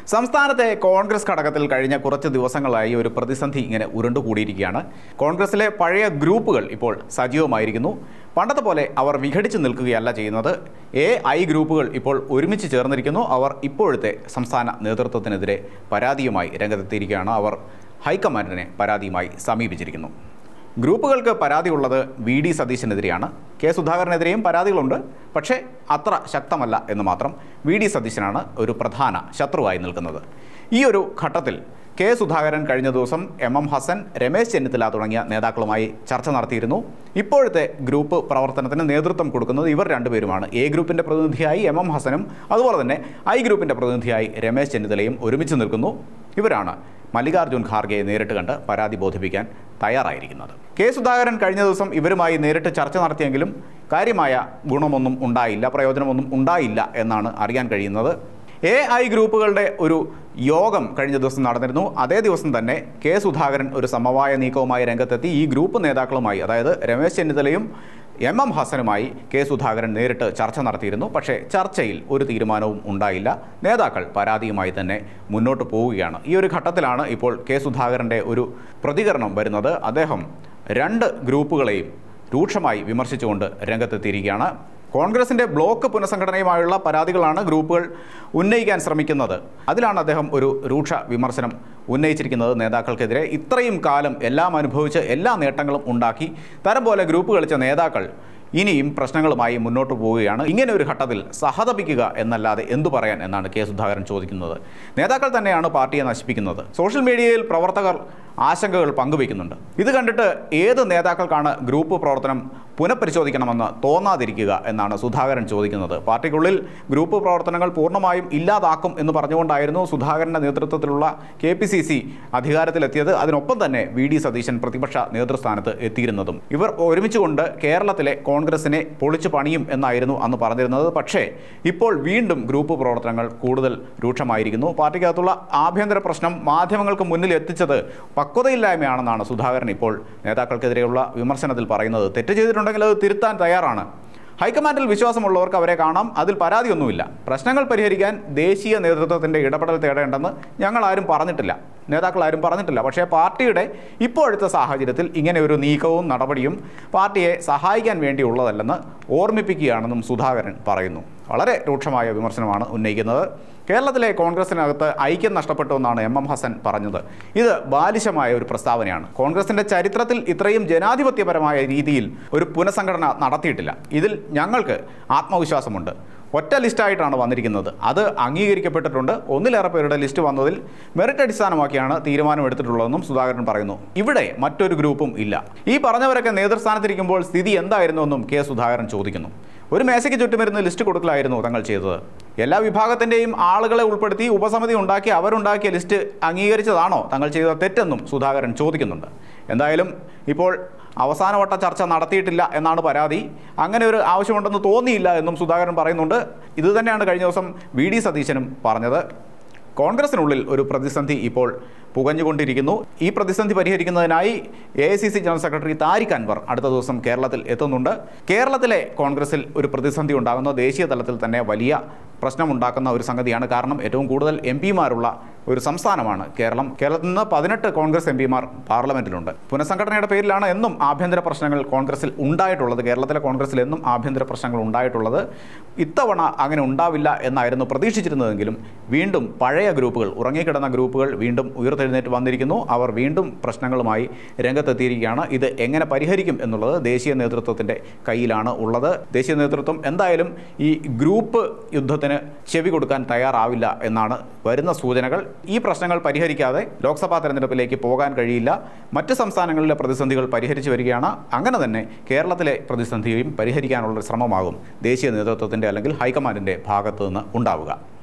സംസ്ഥാനത്തെ കോൺഗ്രസ് ഘടകത്തിൽ കഴിഞ്ഞ കുറച്ച് ദിവസങ്ങളായി ഒരു പ്രതിസന്ധി ഇങ്ങനെ ഉരുണ്ടുകൂടിയിരിക്കുകയാണ് കോൺഗ്രസിലെ പഴയ ഗ്രൂപ്പുകൾ ഇപ്പോൾ സജീവമായിരിക്കുന്നു പണ്ടത്തെ പോലെ അവർ വിഘടിച്ച് നിൽക്കുകയല്ല ചെയ്യുന്നത് എ ഐ ഗ്രൂപ്പുകൾ ഇപ്പോൾ ഒരുമിച്ച് ചേർന്നിരിക്കുന്നു അവർ ഇപ്പോഴത്തെ സംസ്ഥാന നേതൃത്വത്തിനെതിരെ പരാതിയുമായി രംഗത്തെത്തിയിരിക്കുകയാണ് അവർ ഹൈക്കമാൻഡിനെ പരാതിയുമായി സമീപിച്ചിരിക്കുന്നു ഗ്രൂപ്പുകൾക്ക് പരാതിയുള്ളത് വി ഡി സതീശനെതിരെയാണ് കെ സുധാകരനെതിരെയും പരാതികളുണ്ട് പക്ഷേ അത്ര ശക്തമല്ല എന്ന് മാത്രം വി ഡി സതീശനാണ് ഒരു പ്രധാന ശത്രുവായി നിൽക്കുന്നത് ഈ ഒരു ഘട്ടത്തിൽ കെ സുധാകരൻ കഴിഞ്ഞ ദിവസം എം എം ഹസൻ രമേശ് ചെന്നിത്തല തുടങ്ങിയ നേതാക്കളുമായി ചർച്ച നടത്തിയിരുന്നു ഇപ്പോഴത്തെ ഗ്രൂപ്പ് പ്രവർത്തനത്തിന് നേതൃത്വം കൊടുക്കുന്നത് ഇവർ രണ്ടുപേരുമാണ് എ ഗ്രൂപ്പിൻ്റെ പ്രതിനിധിയായി എം എം ഹസനും അതുപോലെ തന്നെ ഐ ഗ്രൂപ്പിൻ്റെ പ്രതിനിധിയായി രമേശ് ചെന്നിത്തലയും ഒരുമിച്ച് നിൽക്കുന്നു ഇവരാണ് മല്ലികാർജ്ജുൻ ഖാർഗെയെ നേരിട്ട് കണ്ട് പരാതി ബോധിപ്പിക്കാൻ തയ്യാറായിരിക്കുന്നത് കെ സുധാകരൻ കഴിഞ്ഞ ദിവസം ഇവരുമായി നേരിട്ട് ചർച്ച നടത്തിയെങ്കിലും കാര്യമായ ഗുണമൊന്നും ഉണ്ടായില്ല പ്രയോജനമൊന്നും ഉണ്ടായില്ല എന്നാണ് അറിയാൻ കഴിയുന്നത് എ ഐ ഗ്രൂപ്പുകളുടെ ഒരു യോഗം കഴിഞ്ഞ ദിവസം നടന്നിരുന്നു അതേ ദിവസം തന്നെ കെ സുധാകരൻ ഒരു സമവായ നീക്കവുമായി രംഗത്തെത്തി ഈ ഗ്രൂപ്പ് നേതാക്കളുമായി അതായത് രമേശ് ചെന്നിത്തലയും എം എം ഹസനുമായി കെ സുധാകരൻ നേരിട്ട് ചർച്ച നടത്തിയിരുന്നു പക്ഷേ ചർച്ചയിൽ ഒരു തീരുമാനവും ഉണ്ടായില്ല നേതാക്കൾ പരാതിയുമായി തന്നെ മുന്നോട്ട് പോവുകയാണ് ഈ ഒരു ഘട്ടത്തിലാണ് ഇപ്പോൾ കെ സുധാകരൻ്റെ ഒരു പ്രതികരണം വരുന്നത് അദ്ദേഹം രണ്ട് ഗ്രൂപ്പുകളെയും രൂക്ഷമായി വിമർശിച്ചുകൊണ്ട് രംഗത്തെത്തിയിരിക്കുകയാണ് കോൺഗ്രസിൻ്റെ ബ്ലോക്ക് പുനഃസംഘടനയുമായുള്ള പരാതികളാണ് ഗ്രൂപ്പുകൾ ഉന്നയിക്കാൻ ശ്രമിക്കുന്നത് അതിലാണ് അദ്ദേഹം ഒരു രൂക്ഷ വിമർശനം ഉന്നയിച്ചിരിക്കുന്നത് നേതാക്കൾക്കെതിരെ ഇത്രയും കാലം എല്ലാം അനുഭവിച്ച് എല്ലാ നേട്ടങ്ങളും ഉണ്ടാക്കി തരം പോലെ ഗ്രൂപ്പ് കളിച്ച നേതാക്കൾ ഇനിയും പ്രശ്നങ്ങളുമായി മുന്നോട്ട് പോവുകയാണ് ഇങ്ങനെ ഒരു ഘട്ടത്തിൽ സഹതപിക്കുക എന്നല്ലാതെ എന്തു പറയാൻ എന്നാണ് കെ സുധാകരൻ ചോദിക്കുന്നത് നേതാക്കൾ തന്നെയാണ് പാർട്ടിയെ നശിപ്പിക്കുന്നത് സോഷ്യൽ മീഡിയയിൽ പ്രവർത്തകർ ആശങ്കകൾ പങ്കുവയ്ക്കുന്നുണ്ട് ഇത് കണ്ടിട്ട് ഏത് നേതാക്കൾക്കാണ് ഗ്രൂപ്പ് പ്രവർത്തനം പുനഃപരിശോധിക്കണമെന്ന് തോന്നാതിരിക്കുക എന്നാണ് സുധാകരൻ ചോദിക്കുന്നത് പാർട്ടിക്കുള്ളിൽ ഗ്രൂപ്പ് പ്രവർത്തനങ്ങൾ പൂർണ്ണമായും ഇല്ലാതാക്കും എന്ന് പറഞ്ഞുകൊണ്ടായിരുന്നു സുധാകരൻ്റെ നേതൃത്വത്തിലുള്ള കെ പി സി സി അധികാരത്തിലെത്തിയത് അതിനൊപ്പം തന്നെ വി ഡി സതീശൻ പ്രതിപക്ഷ നേതൃസ്ഥാനത്ത് എത്തിയിരുന്നതും ഇവർ ഒരുമിച്ചുകൊണ്ട് കേരളത്തിലെ കോൺഗ്രസിനെ പൊളിച്ചു പണിയും എന്നായിരുന്നു അന്ന് പറഞ്ഞിരുന്നത് പക്ഷേ ഇപ്പോൾ വീണ്ടും ഗ്രൂപ്പ് പ്രവർത്തനങ്ങൾ കൂടുതൽ രൂക്ഷമായിരിക്കുന്നു പാർട്ടിക്കകത്തുള്ള ആഭ്യന്തര പ്രശ്നം മാധ്യമങ്ങൾക്ക് മുന്നിൽ എത്തിച്ചത് പക്വതയില്ലായ്മയാണെന്നാണ് സുധാകരൻ ഇപ്പോൾ നേതാക്കൾക്കെതിരെയുള്ള വിമർശനത്തിൽ പറയുന്നത് തെറ്റ് ചെയ്തിട്ടുണ്ടെങ്കിൽ അത് തിരുത്താൻ തയ്യാറാണ് ഹൈക്കമാൻഡിൽ വിശ്വാസമുള്ളവർക്ക് അവരെ കാണാം അതിൽ പരാതിയൊന്നുമില്ല പ്രശ്നങ്ങൾ പരിഹരിക്കാൻ ദേശീയ നേതൃത്വത്തിൻ്റെ ഇടപെടൽ തേടേണ്ടെന്ന് ഞങ്ങൾ ആരും പറഞ്ഞിട്ടില്ല നേതാക്കൾ ആരും പറഞ്ഞിട്ടില്ല പക്ഷേ പാർട്ടിയുടെ ഇപ്പോഴത്തെ സാഹചര്യത്തിൽ ഇങ്ങനെ ഒരു നീക്കവും നടപടിയും പാർട്ടിയെ സഹായിക്കാൻ വേണ്ടിയുള്ളതല്ലെന്ന് ഓർമ്മിപ്പിക്കുകയാണെന്നും സുധാകരൻ പറയുന്നു വളരെ രൂക്ഷമായ വിമർശനമാണ് ഉന്നയിക്കുന്നത് കേരളത്തിലെ കോൺഗ്രസിനകത്ത് ഐക്യം നഷ്ടപ്പെട്ടു എന്നാണ് എം എം ഹസൻ പറഞ്ഞത് ഇത് ബാലിശമായ ഒരു പ്രസ്താവനയാണ് കോൺഗ്രസിന്റെ ചരിത്രത്തിൽ ഇത്രയും ജനാധിപത്യപരമായ രീതിയിൽ ഒരു പുനഃസംഘടന നടത്തിയിട്ടില്ല ഇതിൽ ഞങ്ങൾക്ക് ആത്മവിശ്വാസമുണ്ട് ഒറ്റ ലിസ്റ്റായിട്ടാണ് വന്നിരിക്കുന്നത് അത് അംഗീകരിക്കപ്പെട്ടിട്ടുണ്ട് ഒന്നിലേറെ പേരുടെ ലിസ്റ്റ് വന്നതിൽ മെറിറ്റ് അടിസ്ഥാനമാക്കിയാണ് തീരുമാനമെടുത്തിട്ടുള്ളതെന്നും സുധാകരൻ പറയുന്നു ഇവിടെ മറ്റൊരു ഗ്രൂപ്പും ഇല്ല ഈ പറഞ്ഞവരൊക്കെ നേതൃസ്ഥാനത്തിരിക്കുമ്പോൾ സ്ഥിതി എന്തായിരുന്നുവെന്നും കെ സുധാകരൻ ചോദിക്കുന്നു ഒരു മേശയ്ക്ക് ചുറ്റുമിരുന്ന് ലിസ്റ്റ് കൊടുക്കലായിരുന്നു തങ്ങൾ ചെയ്തത് എല്ലാ വിഭാഗത്തിൻ്റെയും ആളുകളെ ഉൾപ്പെടുത്തി ഉപസമിതി ഉണ്ടാക്കി അവരുണ്ടാക്കിയ ലിസ്റ്റ് അംഗീകരിച്ചതാണോ തങ്ങൾ ചെയ്ത തെറ്റെന്നും സുധാകരൻ ചോദിക്കുന്നുണ്ട് എന്തായാലും ഇപ്പോൾ അവസാനവട്ട ചർച്ച നടത്തിയിട്ടില്ല എന്നാണ് പരാതി അങ്ങനെ ഒരു ആവശ്യമുണ്ടെന്ന് തോന്നിയില്ല എന്നും സുധാകരൻ പറയുന്നുണ്ട് ഇത് തന്നെയാണ് കഴിഞ്ഞ ദിവസം വി ഡി സതീശനും പറഞ്ഞത് കോൺഗ്രസിനുള്ളിൽ ഒരു പ്രതിസന്ധി ഇപ്പോൾ പുകഞ്ഞുകൊണ്ടിരിക്കുന്നു ഈ പ്രതിസന്ധി പരിഹരിക്കുന്നതിനായി A I C C general secretary Tariq Anwar അടുത്ത ദിവസം കേരളത്തിൽ എത്തുന്നുണ്ട് കേരളത്തിലെ കോൺഗ്രസിൽ ഒരു പ്രതിസന്ധി ഉണ്ടാകുന്ന ദേശീയ തലത്തിൽ തന്നെ വലിയ പ്രശ്നമുണ്ടാക്കുന്ന ഒരു സംഗതിയാണ് കാരണം ഏറ്റവും കൂടുതൽ എം പിമാരുള്ള ഒരു സംസ്ഥാനമാണ് കേരളം കേരളത്തിൽ നിന്ന് പതിനെട്ട് കോൺഗ്രസ് എം പിമാർ പാർലമെന്റിലുണ്ട് പുനഃസംഘടനയുടെ പേരിലാണ് എന്നും ആഭ്യന്തര പ്രശ്നങ്ങൾ കോൺഗ്രസിൽ ഉണ്ടായിട്ടുള്ളത് കേരളത്തിലെ കോൺഗ്രസിൽ എന്നും ആഭ്യന്തര പ്രശ്നങ്ങൾ ഉണ്ടായിട്ടുള്ളത് ഇത്തവണ അങ്ങനെ ഉണ്ടാവില്ല എന്നായിരുന്നു പ്രതീക്ഷിച്ചിരുന്നതെങ്കിലും വീണ്ടും പഴയ ഗ്രൂപ്പുകൾ ഉറങ്ങിക്കിടന്ന ഗ്രൂപ്പുകൾ വീണ്ടും ഉയർത്തെഴുന്നേറ്റ് വന്നിരിക്കുന്നു അവർ വീണ്ടും പ്രശ്നങ്ങളുമായി രംഗത്തെത്തിയിരിക്കുകയാണ് ഇത് എങ്ങനെ പരിഹരിക്കും എന്നുള്ളത് ദേശീയ നേതൃത്വത്തിൻ്റെ കയ്യിലാണ് ഉള്ളത് ദേശീയ നേതൃത്വം എന്തായാലും ഈ ഗ്രൂപ്പ് യുദ്ധത്തിന് ചെവി കൊടുക്കാൻ തയ്യാറാവില്ല എന്നാണ് വരുന്ന സൂചനകൾ ഈ പ്രശ്നങ്ങൾ പരിഹരിക്കാതെ ലോക്സഭാ തെരഞ്ഞെടുപ്പിലേക്ക് പോകാൻ കഴിയില്ല മറ്റ് സംസ്ഥാനങ്ങളിലെ പ്രതിസന്ധികൾ പരിഹരിച്ചു വരികയാണ് അങ്ങനെ തന്നെ കേരളത്തിലെ പ്രതിസന്ധിയും പരിഹരിക്കാനുള്ള ശ്രമമാകും ദേശീയ നേതൃത്വത്തിൻ്റെ അല്ലെങ്കിൽ ഹൈക്കമാൻഡിൻ്റെ ഭാഗത്തു നിന്ന് ഉണ്ടാവുക